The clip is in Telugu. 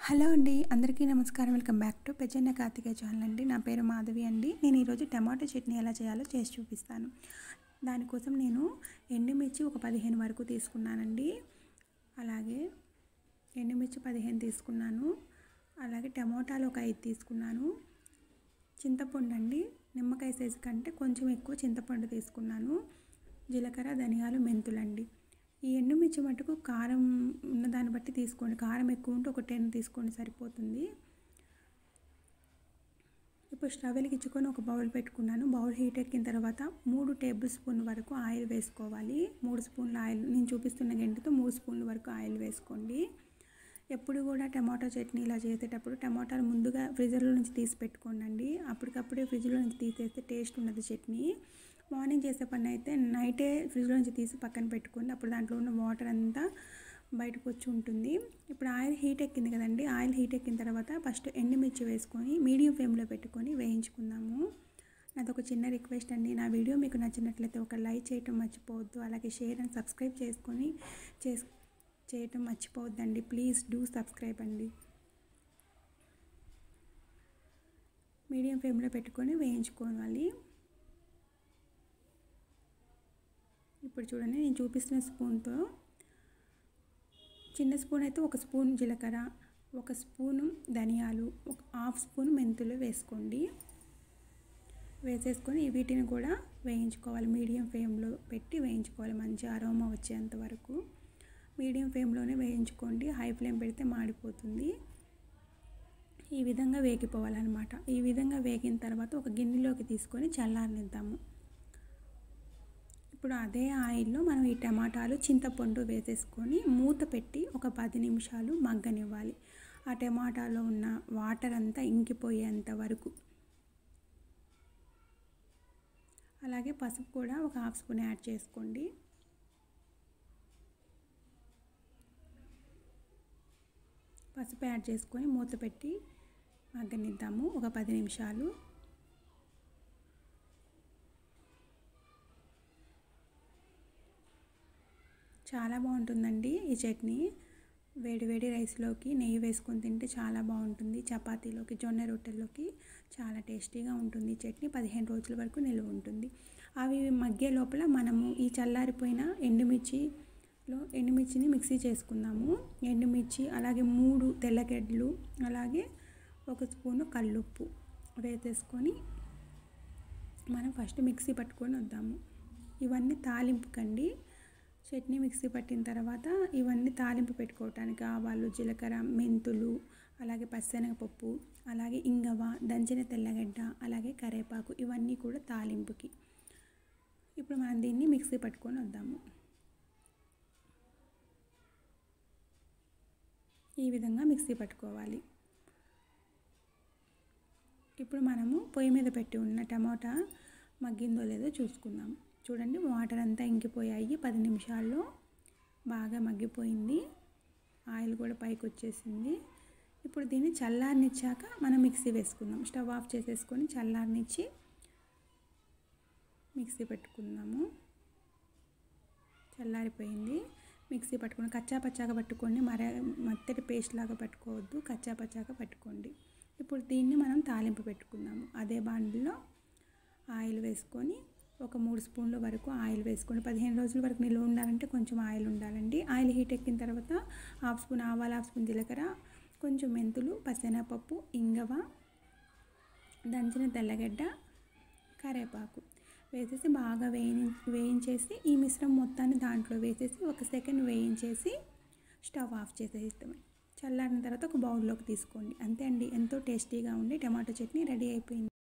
హలో అండి అందరికీ నమస్కారం వెల్కమ్ బ్యాక్ టు పెజన్న కార్తికేయ ఛానల్ అండి నా పేరు మాధవి అండి నేను ఈరోజు టమాటో చట్నీ ఎలా చేయాలో చేసి చూపిస్తాను దానికోసం నేను ఎండుమిర్చి ఒక పదిహేను వరకు తీసుకున్నానండి అలాగే ఎండుమిర్చి పదిహేను తీసుకున్నాను అలాగే టమోటాలు ఒక ఐదు తీసుకున్నాను చింతపండు అండి నిమ్మకాయ సైజు కంటే కొంచెం ఎక్కువ చింతపండు తీసుకున్నాను జీలకర్ర ధనియాలు మెంతులండి ఈ ఎండుమిర్చి మటుకు కారం ఉన్న దాన్ని బట్టి తీసుకోండి కారం ఎక్కువ ఉంటే ఒక టెన్ తీసుకోండి సరిపోతుంది ఇప్పుడు స్టవ్ వెలిగించుకొని ఒక బౌల్ పెట్టుకున్నాను బౌల్ హీట్ ఎక్కిన తర్వాత మూడు టేబుల్ స్పూన్ వరకు ఆయిల్ వేసుకోవాలి మూడు స్పూన్ల ఆయిల్ నేను చూపిస్తున్న గంటతో మూడు స్పూన్ల వరకు ఆయిల్ వేసుకోండి ఎప్పుడు కూడా టమాటో చట్నీ ఇలా చేసేటప్పుడు టమాటాలు ముందుగా ఫ్రిడ్జ్లో నుంచి తీసి పెట్టుకోండి అప్పటికప్పుడే ఫ్రిడ్జ్లో నుంచి తీసేస్తే టేస్ట్ ఉన్నది చట్నీ మార్నింగ్ చేసే పని అయితే నైటే ఫ్రిడ్జ్లో నుంచి తీసి పక్కన పెట్టుకోండి అప్పుడు దాంట్లో ఉన్న వాటర్ అంతా బయటకు వచ్చి ఉంటుంది ఇప్పుడు ఆయిల్ హీట్ ఎక్కింది కదండి ఆయిల్ హీట్ ఎక్కిన తర్వాత ఫస్ట్ ఎండుమిర్చి వేసుకొని మీడియం ఫ్లేమ్లో పెట్టుకొని వేయించుకుందాము నాది ఒక చిన్న రిక్వెస్ట్ అండి నా వీడియో మీకు నచ్చినట్లయితే ఒక లైక్ చేయటం మర్చిపోవద్దు అలాగే షేర్ అండ్ సబ్స్క్రైబ్ చేసుకొని చేసు చేయటం మర్చిపోవద్దండి ప్లీజ్ డూ సబ్స్క్రైబ్ అండి మీడియం ఫ్లేమ్లో పెట్టుకొని వేయించుకోవాలి ఇప్పుడు చూడండి నేను చూపిస్తున్న స్పూన్తో చిన్న స్పూన్ అయితే ఒక స్పూన్ జీలకర్ర ఒక స్పూను ధనియాలు ఒక హాఫ్ స్పూన్ మెంతులు వేసుకోండి వేసేసుకొని వీటిని కూడా వేయించుకోవాలి మీడియం ఫ్లేమ్లో పెట్టి వేయించుకోవాలి మంచి అరోమా వచ్చేంత వరకు మీడియం ఫ్లేమ్లోనే వేయించుకోండి హై ఫ్లేమ్ పెడితే మాడిపోతుంది ఈ విధంగా వేగిపోవాలన్నమాట ఈ విధంగా వేగిన తర్వాత ఒక గిన్నెలోకి తీసుకొని చల్లారనిద్దాము ఇప్పుడు అదే ఆయిల్లో మనం ఈ టమాటాలు చింతపండు వేసేసుకొని మూత పెట్టి ఒక పది నిమిషాలు మగ్గనివ్వాలి ఆ టమాటాలో ఉన్న వాటర్ అంతా ఇంకిపోయేంత వరకు అలాగే పసుపు కూడా ఒక హాఫ్ స్పూన్ యాడ్ చేసుకోండి పసుపు యాడ్ చేసుకొని మూత పెట్టి మగ్గనిద్దాము ఒక పది నిమిషాలు చాలా బాగుంటుందండి ఈ చట్నీ వేడి వేడి రైస్లోకి నెయ్యి వేసుకొని తింటే చాలా బాగుంటుంది చపాతీలోకి జొన్న రొట్టెల్లోకి చాలా టేస్టీగా ఉంటుంది చట్నీ పదిహేను రోజుల వరకు నిల్వ ఉంటుంది అవి మగ్గే లోపల మనము ఈ చల్లారిపోయిన ఎండుమిర్చిలో ఎండుమిర్చిని మిక్సీ చేసుకుందాము ఎండుమిర్చి అలాగే మూడు తెల్లగడ్డలు అలాగే ఒక స్పూను కల్లుప్పు వేసేసుకొని మనం ఫస్ట్ మిక్సీ పట్టుకొని వద్దాము ఇవన్నీ తాలింపుకండి చట్నీ మిక్సీ పట్టిన తర్వాత ఇవన్నీ తాలింపు పెట్టుకోవటానికి ఆవాలు జీలకర్ర మెంతులు అలాగే పచ్చెనగపప్పు అలాగే ఇంగవ దంచిన తెల్లగడ్డ అలాగే కరేపాకు ఇవన్నీ కూడా తాలింపుకి ఇప్పుడు మనం దీన్ని మిక్సీ పట్టుకొని వద్దాము ఈ విధంగా మిక్సీ పట్టుకోవాలి ఇప్పుడు మనము పొయ్యి మీద పెట్టి ఉన్న టమాటా మగ్గిందో లేదో చూసుకుందాం చూడండి వాటర్ అంతా ఇంకిపోయాయి పది నిమిషాల్లో బాగా మగ్గిపోయింది ఆయిల్ కూడా పైకి వచ్చేసింది ఇప్పుడు దీన్ని చల్లారనిచ్చాక మనం మిక్సీ వేసుకుందాం స్టవ్ ఆఫ్ చేసేసుకొని చల్లారనిచ్చి మిక్సీ పెట్టుకుందాము చల్లారిపోయింది మిక్సీ పట్టుకోండి కచ్చా పచ్చాగా పట్టుకోండి మర మత్తటి పేస్ట్ లాగా పట్టుకోవద్దు కచ్చా పచ్చాగా పట్టుకోండి ఇప్పుడు దీన్ని మనం తాలింపు పెట్టుకుందాము అదే బాండిలో ఆయిల్ వేసుకొని ఒక మూడు స్పూన్ల వరకు ఆయిల్ వేసుకోండి పదిహేను రోజుల వరకు నిల్వ ఉండాలంటే కొంచెం ఆయిల్ ఉండాలండి ఆయిల్ హీట్ ఎక్కిన తర్వాత హాఫ్ స్పూన్ ఆవాలు హాఫ్ స్పూన్ జీలకర్ర కొంచెం మెంతులు పచ్చెనపప్పు ఇంగవ దంచిన తెల్లగడ్డ కరేపాకు వేసేసి బాగా వేయి వేయించేసి ఈ మిశ్రమం మొత్తాన్ని దాంట్లో వేసేసి ఒక సెకండ్ వేయించేసి స్టవ్ ఆఫ్ చేసేస్తాం చల్లారిన తర్వాత ఒక బౌల్లోకి తీసుకోండి అంతే అండి ఎంతో టేస్టీగా ఉండి టమాటో చట్నీ రెడీ అయిపోయింది